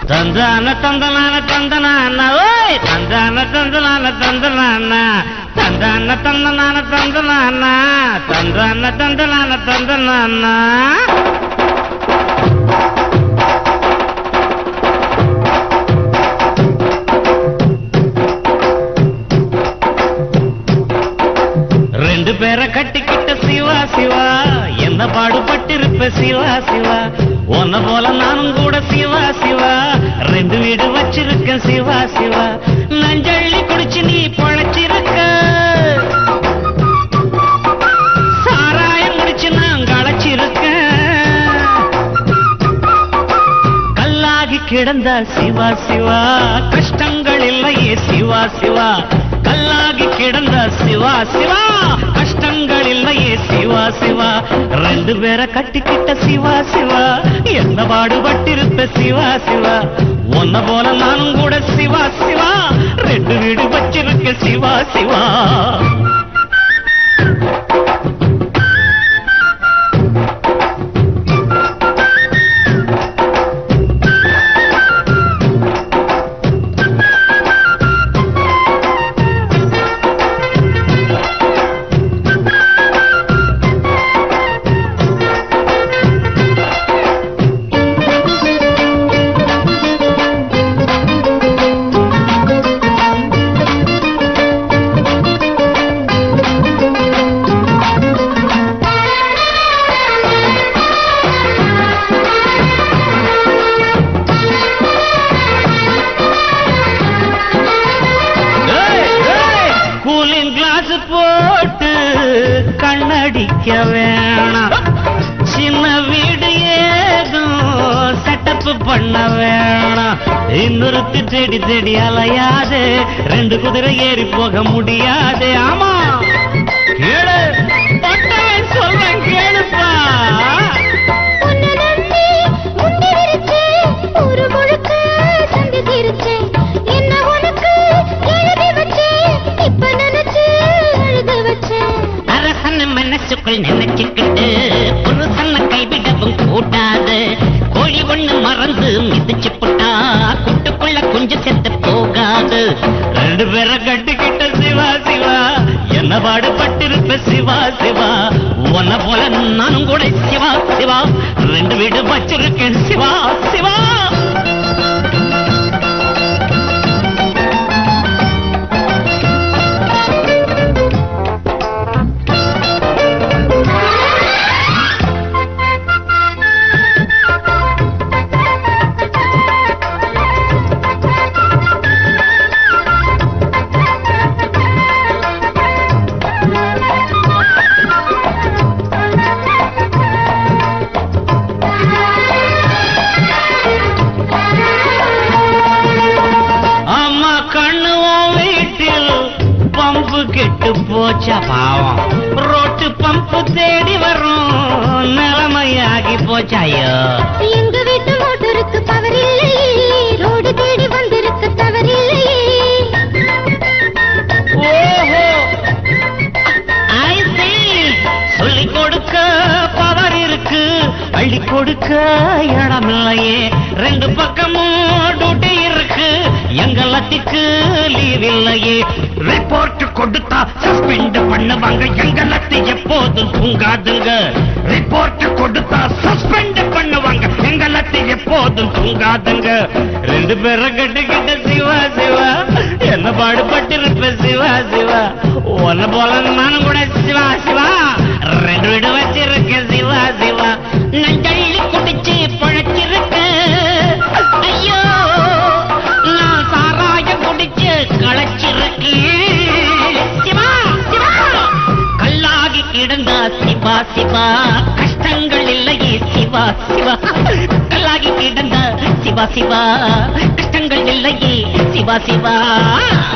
தந்தான தந்தனான தந்தனான ஓய் தந்தான தந்தனான தந்தனான தந்தான தந்தனான தந்தனான தந்தான தந்தனான தந்தனான ரெண்டு பேரை கட்டிக்கிட்ட சிவா சிவா என்ன பாடுபட்டிருப்ப சிவா சிவா உன்ன போல நானும் கூட சிவா சிவா ரெண்டு வீடு வச்சிருக்க சிவா சிவா நஞ்சள்ளி குடிச்சு நீ பொழைச்சிருக்க சாராயம் குடிச்சு நான் களைச்சிருக்கேன் கல்லாகி கிடந்த சிவா சிவா கஷ்டங்கள் இல்லையே சிவா சிவா கல்லாகி கிடந்த சிவா சிவா கஷ்டங்கள் இல்லையே சிவா சிவா ரெண்டு பேரை கட்டிக்கிட்ட சிவா சிவா என்ன பாடுபட்டிருப்ப சிவா சிவா உன்ன போல நானும் கூட சிவா சிவா ரெண்டு வீடு வச்சிருக்க சிவா சிவா கூலிங் கிளாஸ் போட்டு கண்ணடிக்க வேணாம் சின்ன வீடு ஏதும் செட்டப் பண்ண வேணாம் இன்னொருத்தி தேடி தேடி அலையாது ரெண்டு குதிரை ஏறி போக முடியாது ஆமா கேளு பட்டவன் சொல்றேன் கேளுப்பா உன்னை நம்பி முந்தி விரிச்சேன், ஊரு முழுக்க சந்தி சிரிச்சேன். என்ன உனக்கு எழுதி வச்சேன், இப்ப நினைச்சு அழுத வச்சேன். அரசன் மனசுக்குள் நினைச்சுக்கிட்டு புருஷனை கைவிடவும் கூடாது கோழி ஒண்ணு மறந்து மிதிச்சு புட்டா குட்டுக்குள்ள கொஞ்சம் செத்து போகாது ரெண்டு பேரை கட்டிக்கிட்ட சிவா சிவா என்ன பாடுபட்டிருப்ப சிவா சிவா உன்ன போல நானும் கூட சிவா சிவா ரெண்டு வீடு வச்சிருக்கேன் சிவா சிவா அம்மா கண்ணு உன் வீட்டில் பம்பு கெட்டு போச்சா பாவம் ரோட்டு பம்பு தேடி வரும் நிலைமையாகி போச்சா ஐயோ எங்க வீட்டு மோட்டருக்கு பவர் இல்லையே, ரோடு தேடி வந்திருக்கு தவறில்லையே. ஓஹோ I see. சொல்லிக் கொடுக்க பவர் இருக்கு அள்ளி கொடுக்க இடம் இல்லையே ரெண்டு பக்கமும் டியூட்டி இருக்கு எங்களத்துக்கு லீவ் இல்லையே ரிப்போர்ட் கொடுத்தா சஸ்பெண்ட் பண்ணுவாங்க எங்களத்து எப்போதும் தூங்காதுங்க ரிப்போர்ட் கொடுத்தா சஸ்பெண்ட் பண்ணுவாங்க எங்களத்து எப்போதும் தூங்காதுங்க ரெண்டு பேரும் கட்டுக்கிட்ட சிவா சிவா என்ன பாடுபட்டிருப்ப சிவா சிவா உன்ன போல நானும் கூட சிவா சிவா ரெண்டு வீடு வச்சிருக்க சிவா சிவா நஞ்சள்ளி குடிச்சு பழச்சிருக்க ஐயோ நான் சாராயம் குடிச்சு களைச்சிருக்கேன் சிவா சிவா கல்லாகி கிடந்தா சிவா சிவா கஷ்டங்கள் இல்லையே சிவா சிவா கல்லாகி கிடந்த சிவா சிவா கஷ்டங்கள் இல்லையே சிவா சிவா